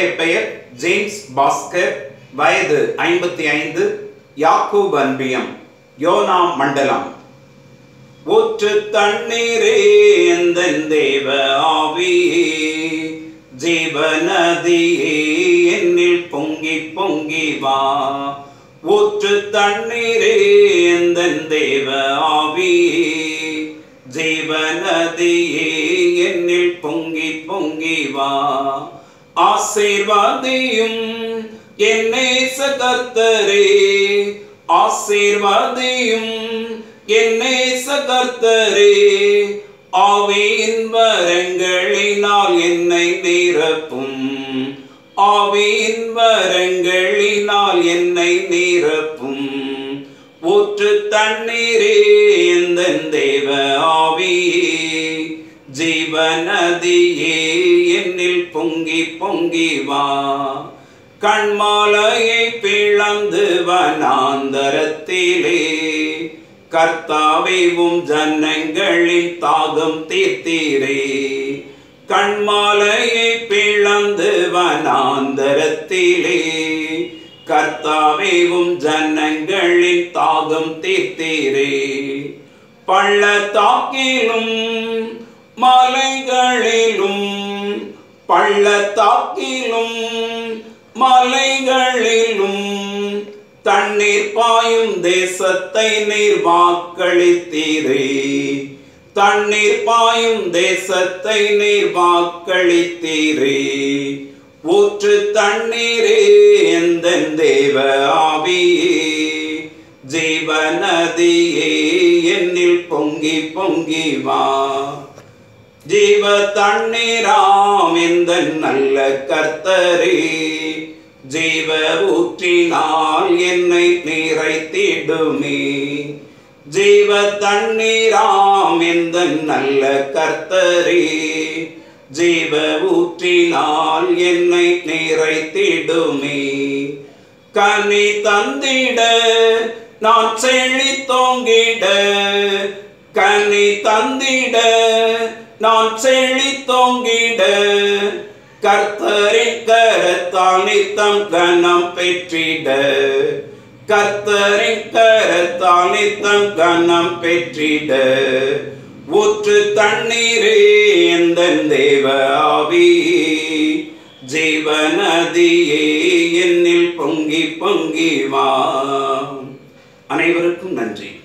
என்னுடைய பெயர் ஜேம்ஸ் பாஸ்கர் வயது ஐம்பத்தி ஐந்து யாக்கூப் அன்பியம் யோனா மண்டலம் ஊற்று தண்ணீரே எந்த தேவ ஆவியே ஜீவநதியே என்னில் பொங்கி பொங்கி வா ஊற்று தண்ணீரே எந்த தேவ ஆவியே ஜீவநதியே என்னில் பொங்கி பொங்கி வா ஆசீர்வாதியும் என்னே சகர்த்தரே ஆசீர்வாதியும் என்னே சகர்த்தரே ஆவியின் வரங்களினால் என்னை நிரப்பும் ஆவியின் வரங்களினால் என்னை நிரப்பும் ஊற்று தண்ணீரே எந்த தேவ ஆவியே ஜீவநதியே என்னில் பொங்கி பொங்கி வா கண்மாலையை பிளந்து வனாந்தரத்திலே கர்த்தாவைவும் ஜனங்களின் தாகம் தீர்த்தீரே கண்மாலையை பிளந்து வனாந்தரத்திலே கர்த்தாவைவும் ஜனங்களின் தாகம் தீர்த்தீரே பள்ளத்தாக்கிலும் மலைகளிலும் பள்ளத்தாக்கிலும் மலைகளிலும் தண்ணீர் பாயும் தேசத்தை நீர் வாக்களித்தீரே தண்ணீர் பாயும் தேசத்தை நீர் வாக்களித்தீரே ஊற்று தண்ணீரே எந்த தேவ ஆவியே ஜீவநதியே என்னில் பொங்கி பொங்கி வா ஜீவ தண்ணீராம் இந்த நல்ல கர்த்தரே ஜீவ ஊற்றினால் என்னை நிறைத்திடுமே ஜீவ தண்ணீராம் இந்த நல்ல கர்த்தரே ஜீவ ஊற்றினால் என்னை நிறைத்திடுமே கனி தந்திட நான் செழி தோங்கிட கனி தந்திட நான் செழி தோங்கிட கர்த்தரின் கரத்தால் நித்தம் கனம் பெற்றிட கர்த்தரின் கரத்தால் நித்தம் கனம் பெற்றிட ஊற்று தண்ணீரே எந்த தேவ ஆவியே ஜீவநதியே என்னில் பொங்கி பொங்கி வா அனைவருக்கும் நன்றி